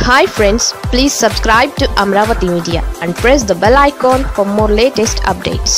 hi friends please subscribe to Amaravati media and press the bell icon for more latest updates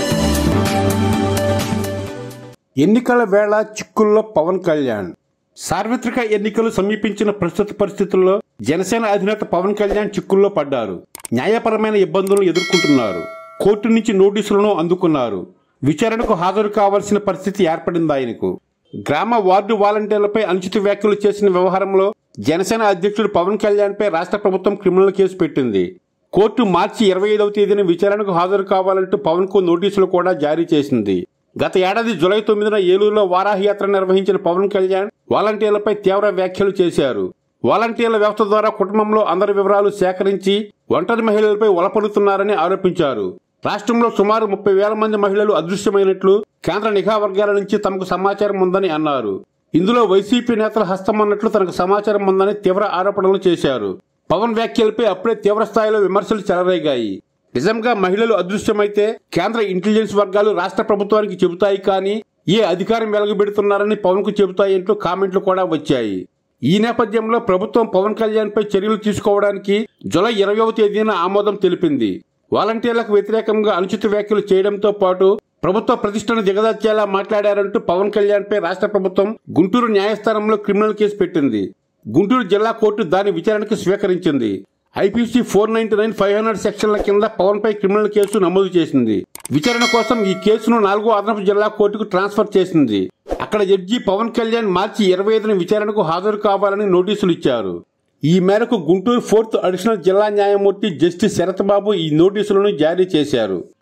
ఎన్నికల వేళ చిక్కుల్లో పవన్ కళ్యాణ్ సార్వత్రిక ఎన్నికలు సమీపించిన ప్రస్తుత పరిస్థితుల్లో జనసేన అధినేత పవన్ కళ్యాణ్ చిక్కుల్లో పడ్డారు న్యాయపరమైన ఇబ్బందులను ఎదుర్కొంటున్నారు కోర్టు నుంచి నోటీసులను అందుకున్నారు విచారణకు హాజరు కావాల్సిన పరిస్థితి ఏర్పడింది ఆయనకు గ్రామ వార్డు వాలంటీర్లపై అనుచిత వ్యాఖ్యలు చేసిన వ్యవహారంలో జనసేన అధ్యక్షుడు పవన్ కళ్యాణ్ పై రాష్ట్ర ప్రభుత్వం క్రిమినల్ కేసు పెట్టింది కోర్టు మార్చి ఇరవై ఐదవ తేదీన విచారణకు హాజరు కావాలంటూ పవన్ కు నోటీసులు కూడా జారీ చేసింది గత ఏడాది జులై తొమ్మిదిన ఏలూరులో వారాహి యాత్ర నిర్వహించిన పవన్ కళ్యాణ్ వాలంటీర్లపై తీవ్ర వ్యాఖ్యలు చేశారు వాలంటీర్ల వ్యవస్థ ద్వారా కుటుంబంలో అందరి వివరాలు సేకరించి ఒంటరి మహిళలపై ఒలపడుతున్నారని ఆరోపించారు రాష్ట్రంలో సుమారు ముప్పై వేల మంది మహిళలు అదృశ్యమైనట్లు కేంద్ర నిఘా వర్గాల నుంచి తమకు సమాచారం ఉందని అన్నారు ఇందులో వైసీపీ నేతల హస్తం అన్నట్లు తనకు సమాచారం ఉందని తీవ్ర ఆరోపణలు చేశారు పవన్ వ్యాఖ్యలపై అప్పుడే తీవ్ర స్థాయిలో విమర్శలు చెలరేగాయి నిజంగా మహిళలు అదృశ్యమైతే కేంద్ర ఇంటెలిజెన్స్ వర్గాలు రాష్ట్ర ప్రభుత్వానికి చెబుతాయి కానీ ఏ అధికారం వెలగబెడుతున్నారని పవన్ కు చెబుతాయంటూ కామెంట్లు కూడా వచ్చాయి ఈ నేపథ్యంలో ప్రభుత్వం పవన్ కళ్యాణ్ పై చర్యలు తీసుకోవడానికి జులై ఇరవైవ తేదీన ఆమోదం తెలిపింది వాలంటీర్లకు వ్యతిరేకంగా అనుచిత వ్యాఖ్యలు చేయడంతో పాటు ప్రభుత్వ ప్రతిష్టను దిగదార్చేలా మాట్లాడారంటూ పవన్ కళ్యాణ్ పై రాష్ట్ర ప్రభుత్వం గుంటూరు న్యాయస్థానంలో క్రిమినల్ కేసు పెట్టింది గుంటూరు జిల్లా కోర్టు దాని విచారణకు స్వీకరించింది IPC four ninety nine five hundred సెక్షన్ల కింద పవన్ పై క్రిమినల్ కేసు నమోదు చేసింది విచారణ కోసం ఈ కేసును నాలుగో అదనపు జిల్లా కోర్టుకు ట్రాన్స్ఫర్ చేసింది అక్కడ జడ్జి పవన్ కళ్యాణ్ మార్చి ఇరవై ఐదున విచారణకు హాజరు కావాలని నోటీసులు ఇచ్చారు ఈ మేరకు గుంటూరు ఫోర్త్ అడిషనల్ జిల్లా న్యాయమూర్తి జస్టిస్ శరత్ బాబు ఈ నోటీసులను జారీ చేశారు